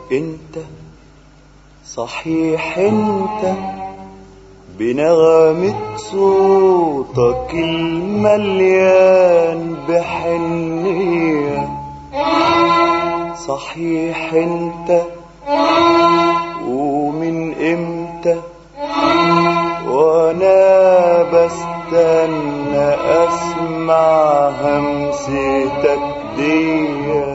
انت صحيح انت بنغمة صوتك المليان بحنية صحيح انت ومن امتى وانا بستنى اسمع همستك دي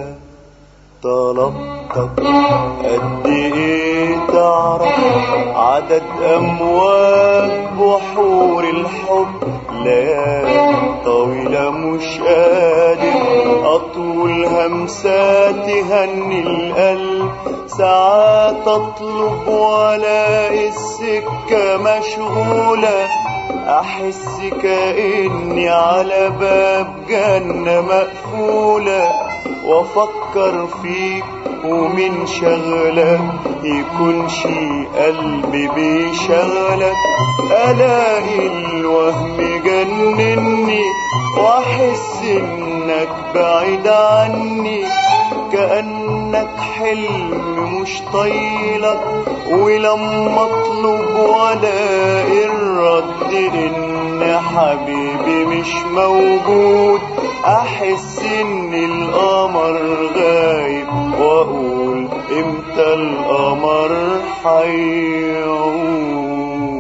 طلبتك قد ايه تعرف عدد امواج بحور الحب ليالي طويلة مش قادر اطول همسات تهني القلب ساعات اطلب والاقي السكة مشغولة احس كاني على باب جنة مقفولة وافكر فيك ومن شغلك يكون شي قلبي بيشغلك الاقي الوهم جنني واحس انك بعيد عني كأنك حلم مش طايلك ولما اطلب والاقي الرد ان حبيبي مش موجود احس ان القمر غايب واقول امتى القمر حيعود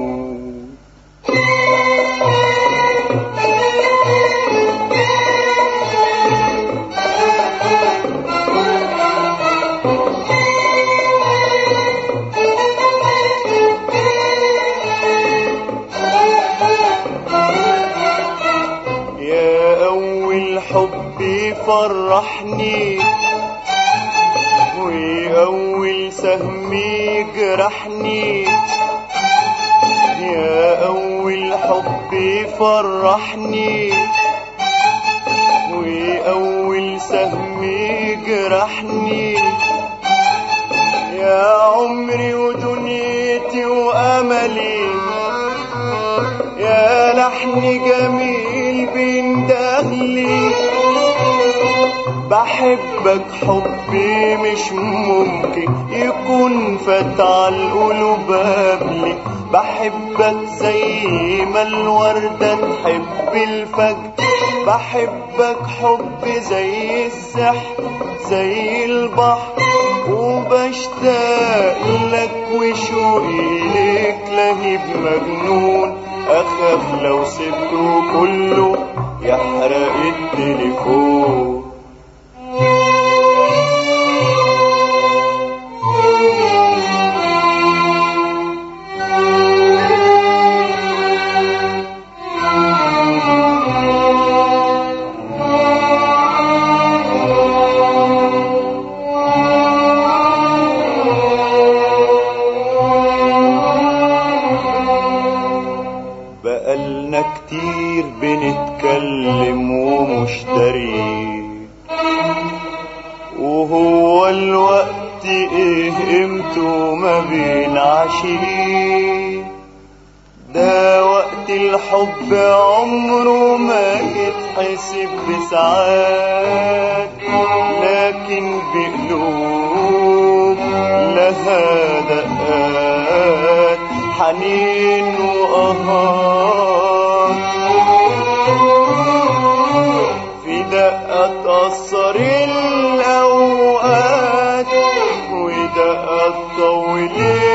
يا أول حب يفرحني وأول سهم يجرحني يا أول حب يفرحني وأول سهم يجرحني يا عمري ودنيتي وأملي يا لحن جميل بيندهلي بحبك حبي مش ممكن يكون فتح القلوب قبلي بحبك زي ما الوردة تحب الفجر بحبك حب زي السحر زي البحر وبشتاق لك وشوقي ليك لهيب مجنون اخاف لو سبته كله يحرق التليفون بقالنا كتير بنتكلم ومشتري وهو الوقت ايه قيمته ما بين عشرين ده وقت الحب عمره ما يتحسب بساعات لكن بقلوب لها دقات حنين وقهار في دقة تأثر الأوقات ودقة تطول